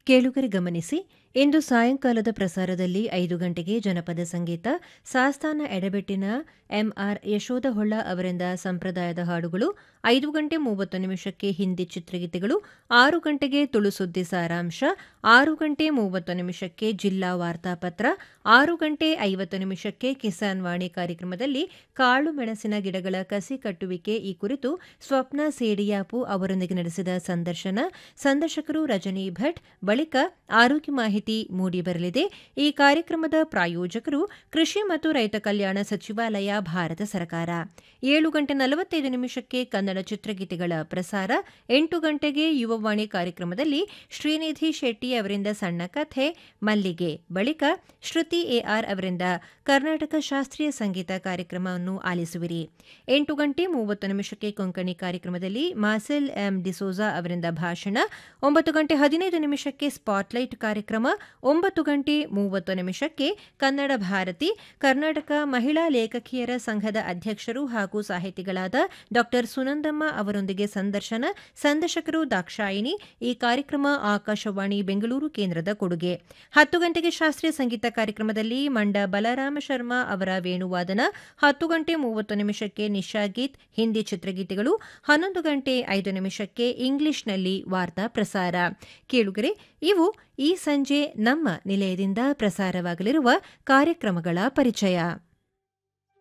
ಕೇಳುಗರೆ ಗಮನಿಸಿ ಇಂದು ಸಾಯಂಕಾಲದ ಪ್ರಸಾರದಲ್ಲಿ ಐದು ಗಂಟೆಗೆ ಜನಪದ ಸಂಗೀತ ಸಾಸ್ತಾನ ಎಡಬೆಟ್ಟಿನ ಎಂಆರ್ ಯಶೋಧ ಹೊಳ್ಳ ಅವರಿಂದ ಸಂಪ್ರದಾಯದ ಹಾಡುಗಳು ಐದು ಗಂಟೆ ಮೂವತ್ತು ನಿಮಿಷಕ್ಕೆ ಹಿಂದಿ ಚಿತ್ರಗೀತೆಗಳು ಆರು ಗಂಟೆಗೆ ತುಳು ಸುದ್ದಿ ಸಾರಾಂಶ ಆರು ಗಂಟೆ ಮೂವತ್ತು ನಿಮಿಷಕ್ಕೆ ಜಿಲ್ಲಾ ವಾರ್ತಾಪತ್ರ ಆರು ಗಂಟೆ ಐವತ್ತು ನಿಮಿಷಕ್ಕೆ ಕಿಸಾನ್ ವಾಣಿ ಕಾರ್ಯಕ್ರಮದಲ್ಲಿ ಕಾಳು ಮೆಣಸಿನ ಗಿಡಗಳ ಕಸಿ ಕಟ್ಟುವಿಕೆ ಈ ಕುರಿತು ಸ್ವಪ್ನ ಸೇಡಿಯಾಪು ಅವರೊಂದಿಗೆ ನಡೆಸಿದ ಸಂದರ್ಶನ ಸಂದರ್ಶಕರು ರಜನಿ ಭಟ್ ಬಳಿಕ ಆರೋಗ್ಯ ಮಾಹಿತಿ ಮೂಡಿಬರಲಿದೆ ಈ ಕಾರ್ಯಕ್ರಮದ ಪ್ರಾಯೋಜಕರು ಕೃಷಿ ಮತ್ತು ರೈತ ಕಲ್ಯಾಣ ಸಚಿವಾಲಯ ಭಾರತ ಸರ್ಕಾರ ಏಳು ಗಂಟೆ ನಲವತ್ತೈದು ನಿಮಿಷಕ್ಕೆ ಕನ್ನಡ ಚಿತ್ರಗೀತೆಗಳ ಪ್ರಸಾರ ಎಂಟು ಗಂಟೆಗೆ ಯುವವಾಣಿ ಕಾರ್ಯಕ್ರಮದಲ್ಲಿ ಶ್ರೀನಿಧಿ ಶೆಟ್ಟಿ ಅವರಿಂದ ಸಣ್ಣ ಕಥೆ ಮಲ್ಲಿಗೆ ಬಳಿಕ ಶ್ರುತಿ ಎಆರ್ ಅವರಿಂದ ಕರ್ನಾಟಕ ಶಾಸ್ತ್ರೀಯ ಸಂಗೀತ ಕಾರ್ಯಕ್ರಮವನ್ನು ಆಲಿಸುವಿರಿ ಎಂಟು ಗಂಟೆ ಮೂವತ್ತು ನಿಮಿಷಕ್ಕೆ ಕೊಂಕಣಿ ಕಾರ್ಯಕ್ರಮದಲ್ಲಿ ಮಾಸೆಲ್ ಎಂ ಡಿಸೋಜಾ ಅವರಿಂದ ಭಾಷಣ ಒಂಬತ್ತು ಗಂಟೆ ಹದಿನೈದು ನಿಮಿಷಕ್ಕೆ ಸ್ಪಾಟ್ಲೈಟ್ ಕಾರ್ಯಕ್ರಮ ಒಂಬತ್ತು ಗಂಟೆ ಮೂವತ್ತು ನಿಮಿಷಕ್ಕೆ ಕನ್ನಡ ಭಾರತಿ ಕರ್ನಾಟಕ ಮಹಿಳಾ ಲೇಖಕಿಯರ ಸಂಘದ ಅಧ್ಯಕ್ಷರು ಹಾಗೂ ಸಾಹಿತಿಗಳಾದ ಡಾ ಸುನಂದಮ್ಮ ಅವರೊಂದಿಗೆ ಸಂದರ್ಶನ ಸಂದರ್ಶಕರು ದಾಕ್ಷಾಯಿಣಿ ಈ ಕಾರ್ಯಕ್ರಮ ಆಕಾಶವಾಣಿ ಬೆಂಗಳೂರು ಕೇಂದ್ರದ ಕೊಡುಗೆ ಹತ್ತು ಗಂಟೆಗೆ ಶಾಸ್ತ್ರೀಯ ಸಂಗೀತ ಕಾರ್ಯಕ್ರಮದಲ್ಲಿ ಮಂಡ ಬಲರಾಮ ಶರ್ಮಾ ಅವರ ವೇಣುವಾದನ ಹತ್ತು ಗಂಟೆ ಮೂವತ್ತು ನಿಮಿಷಕ್ಕೆ ನಿಶಾ ಗೀತ್ ಹಿಂದಿ ಚಿತ್ರಗೀತೆಗಳು ಹನ್ನೊಂದು ಗಂಟೆ ಐದು ನಿಮಿಷಕ್ಕೆ ಇಂಗ್ಲಿಷ್ನಲ್ಲಿ ವಾರ್ತಾ ಪ್ರಸಾರ ಕೇಳುಗರೆ ಇವು ಈ ಸಂಜೆ ನಮ್ಮ ನಿಲಯದಿಂದ ಪ್ರಸಾರವಾಗಲಿರುವ ಕಾರ್ಯಕ್ರಮಗಳ ಪರಿಚಯ